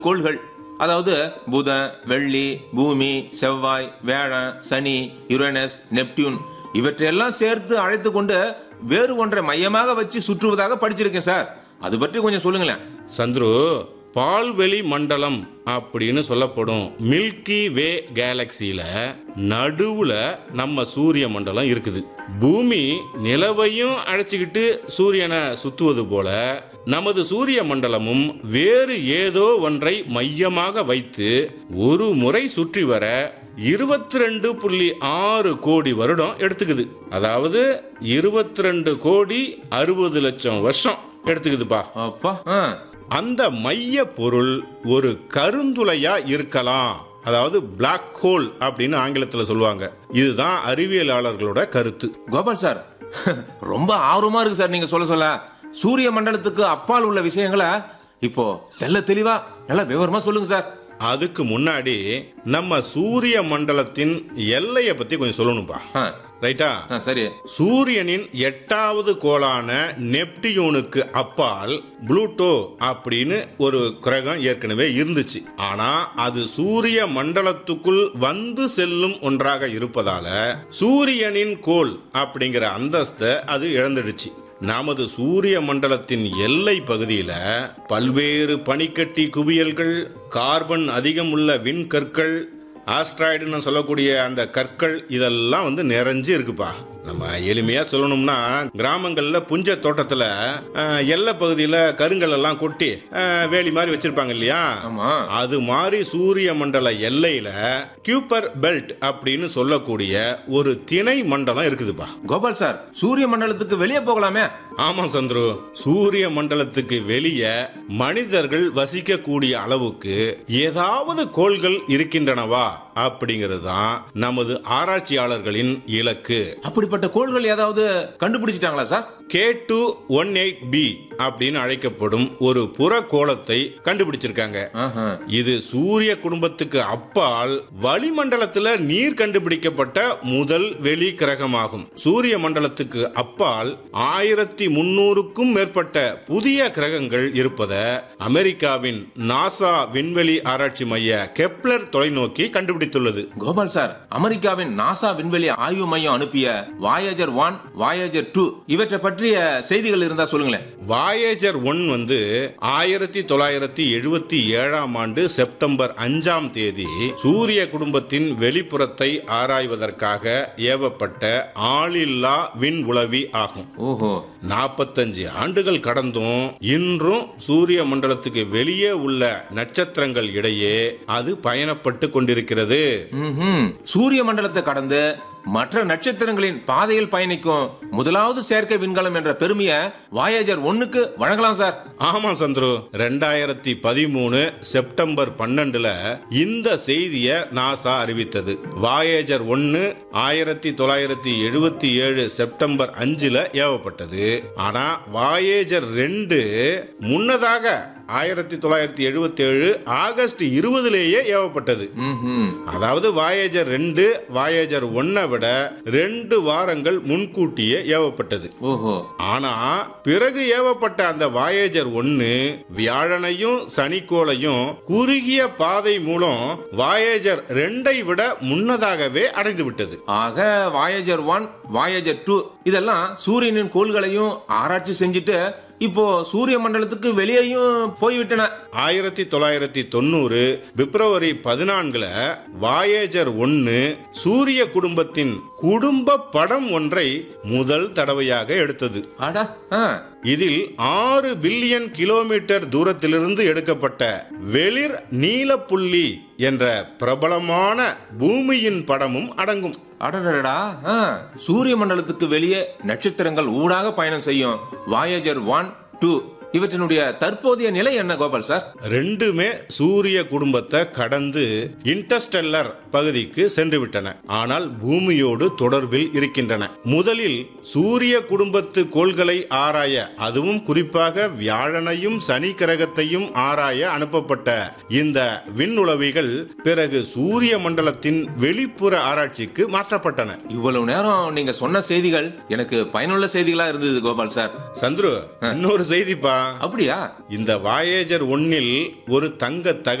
கோள்கள் அதாவது புதன் வெள்ளி பூமி செவ்வாய் வியாழன் சனி யுரேனஸ் நெப்டியூன் இவற்றையெல்லாம் சேர்த்து அழைத்து கொண்டு வேறு ஒன்றை மையமாக வச்சு சுற்றுவதாக படிச்சிருக்கேன் சார் அது பற்றி கொஞ்சம் சொல்லுங்களேன் சந்துரு பால்வெளி மண்டலம் அப்படின்னு சொல்லப்படும் மில்கி வே கேலக்சியில நடுவுல நம்ம சூரிய மண்டலம் இருக்குது பூமி நிலவையும் அழைச்சிக்கிட்டு சூரியனை சுத்துவது போல நமது சூரிய மண்டலமும் வேறு ஏதோ ஒன்றை மையமாக வைத்து ஒரு முறை சுற்றி வர இருபத்தி ரெண்டு புள்ளி ஆறு கோடி வருடம் எடுத்துக்குது அதாவது இருபத்தி ரெண்டு கோடி அறுபது லட்சம் வருஷம் எடுத்துக்குதுப்பா அப்பா ஆ, அந்த மைய பொருள் ஒரு கருந்துளையா இருக்கலாம் அதாவது Black ஹோல் அப்படின்னு ஆங்கிலத்தில் சொல்லுவாங்க இதுதான் அறிவியலாளர்களோட கருத்து கோபால் சார் ரொம்ப ஆர்வமா இருக்கு சார் நீங்க சொல்ல சொல்ல சூரிய மண்டலத்துக்கு அப்பால் உள்ள விஷயங்களை இப்போ தெள்ள தெளிவா நல்லா விவரமா சொல்லுங்க சார் அதுக்கு முன்னாடி நம்ம சூரிய மண்டலத்தின் எல்லையை பத்தி கொஞ்சம் சொல்லணும்பா ஆ, ரைட்டா ஆ, சரி சூரியனின் எட்டாவது கோளான நெப்டியூனுக்கு அப்பால் புளூட்டோ அப்படின்னு ஒரு கிரகம் ஏற்கனவே இருந்துச்சு ஆனா அது சூரிய மண்டலத்துக்குள் வந்து செல்லும் ஒன்றாக இருப்பதால சூரியனின் கோள் அப்படிங்கிற அந்தஸ்தை அது இழந்துடுச்சு நமது சூரிய மண்டலத்தின் எல்லை பகுதியில பல்வேறு பனிக்கட்டி குவியல்கள் கார்பன் அதிகம் உள்ள விண்கற்கள் ஆஸ்ட்ராய்டுன்னு சொல்லக்கூடிய அந்த கற்கள் இதெல்லாம் வந்து நிறைஞ்சு இருக்குப்பா நம்ம எளிமையா சொல்லணும்னா கிராமங்கள்ல புஞ்ச தோட்டத்துல அஹ், எல்லை பகுதியில கருங்கல் எல்லாம் கொட்டி அஹ், வேலி மாதிரி வச்சிருப்பாங்க இல்லையா ஆமா அது மாதிரி சூரிய மண்டல எல்லையில கியூப்பர் பெல்ட் அப்படின்னு சொல்லக்கூடிய ஒரு திணை மண்டலம் இருக்குதுப்பா கோபால் சார் சூரிய மண்டலத்துக்கு வெளியே போகலாமே ஆமா சந்துரு சூரிய மண்டலத்துக்கு வெளியே மனிதர்கள் வசிக்கக்கூடிய அளவுக்கு ஏதாவது கோள்கள் இருக்கின்றனவா அப்படிங்கிறது தான் நமது ஆராய்ச்சியாளர்களின் இலக்கு அப்படிப்பட்ட கோள்கள் ஏதாவது கண்டுபிடிச்சிட்டாங்களா sir K two one eight B அப்படின்னு அழைக்கப்படும் ஒரு புற கோளத்தை கண்டுபிடிச்சிருக்காங்க ஆஹா. இது சூரிய குடும்பத்துக்கு அப்பால் வளிமண்டலத்துல நீர் கண்டுபிடிக்கப்பட்ட முதல் வெளி கிரகமாகும் சூரிய மண்டலத்துக்கு அப்பால் ஆயிரத்தி முன்னூறுக்கும் மேற்பட்ட புதிய கிரகங்கள் இருப்பத அமெரிக்காவின் நாசா விண்வெளி ஆராய்ச்சி மைய கெப்லர் தொலைநோக்கி கண்டுபிடித்துள்ளது கோபால் சார் அமெரிக்காவின் நாசா விண்வெளி ஆய்வு மையம் அனுப்பிய வாயேஜர் ஒன் வாயேஜர் டூ இவற்றை பற்றிய செய்திகள் இருந்தா சொல்லுங்களேன் வாயேஜர் ஒன் வந்து ஆயிரத்தி தொள்ளாயிரத்தி எழுபத்தி ஏழாம் ஆண்டு செப்டம்பர் அஞ்சாம் தேதி சூரிய குடும்பத்தின் வெளிப்புறத்தை ஆராய்வதற்காக ஏவப்பட்ட ஆளில்லா விண் உளவி ஆகும் ஓஹோ நாற்பத்தஞ்சு ஆண்டுகள் கடந்தும் இன்றும் சூரிய மண்டலத்துக்கு வெளியே உள்ள நட்சத்திரங்கள் இடையே அது பயணப்பட்டு கொண்டிருக்கிறது ம்ஹும். சூரிய மண்டலத்தை கடந்து மற்ற நட்சத்திரங்களின் பாதையில் பயணிக்கும் முதலாவது செயற்கை விண்கலம் என்ற பெருமையை வாயேஜர் ஒன்னுக்கு வழங்கலாம் சார் ஆமா சந்துரு ரெண்டாயிரத்தி பதிமூணு செப்டம்பர் பன்னெண்டுல இந்த செய்தியை நாசா அறிவித்தது வாயேஜர் ஒன்னு ஆயிரத்தி தொள்ளாயிரத்தி எழுபத்தி ஏழு செப்டம்பர் அஞ்சுல ஏவப்பட்டது ஆனா வாயேஜர் ரெண்டு முன்னதாக ஆயிரத்தி தொள்ளாயிரத்தி எழுபத்தி ஏழு ஆகஸ்ட் இருபதுலேயே ஏவப்பட்டது ம்ஹும். அதாவது வாயேஜர் ரெண்டு வாயேஜர் ஒன்னை விட ரெண்டு வாரங்கள் முன்கூட்டியே ஏவப்பட்டது ஓஹோ ஆனா பிறகு ஏவப்பட்ட அந்த வாயேஜர் ஒன்னு வியாழனையும் சனிக்கோளையும் குறுகிய பாதை மூலம் வாயேஜர் ரெண்டை விட முன்னதாகவே அடைந்து விட்டது ஆக வாயேஜர் ஒன் வாயேஜர் டூ இதெல்லாம் சூரியனின் கோள்களையும் ஆராய்ச்சி செஞ்சுட்டு இப்போ சூரிய மண்டலத்துக்கு வெளியேயும் போய்விட்டன ஆயிரத்தி தொள்ளாயிரத்தி தொண்ணூறு பிப்ரவரி பதினான்குல வாயேஜர் ஒன்னு சூரிய குடும்பத்தின் குடும்ப படம் ஒன்றை முதல் தடவையாக எடுத்தது அடா ஆ. இதில் ஆறு பில்லியன் கிலோமீட்டர் தூரத்திலிருந்து எடுக்கப்பட்ட வெளிர் நீலப்புள்ளி என்ற பிரபலமான பூமியின் படமும் அடங்கும் அடடடா ஆ. சூரிய மண்டலத்துக்கு வெளியே நட்சத்திரங்கள் ஊடாக பயணம் செய்யும் வாயேஜர் ஒன் டூ இவற்றினுடைய தற்போதைய நிலை என்ன கோபால் சார் ரெண்டுமே சூரிய குடும்பத்தை கடந்து இன்டர்ஸ்டெல்லர் பகுதிக்கு சென்று விட்டன ஆனால் பூமியோடு தொடர்பில் இருக்கின்றன முதலில் சூரிய குடும்பத்து கோள்களை ஆராய அதுவும் குறிப்பாக வியாழனையும் சனி கிரகத்தையும் ஆராய அனுப்பப்பட்ட இந்த விண்ணுளவிகள் பிறகு சூரிய மண்டலத்தின் வெளிப்புற ஆராய்ச்சிக்கு மாற்றப்பட்டன இவ்வளவு நேரம் நீங்க சொன்ன செய்திகள் எனக்கு பயனுள்ள செய்திகளா இருந்தது கோபால் சார் சந்துரு இன்னொரு செய்திப்பா நண்பா அப்படியா இந்த வாயேஜர் ஒன்னில் ஒரு தங்க தகடு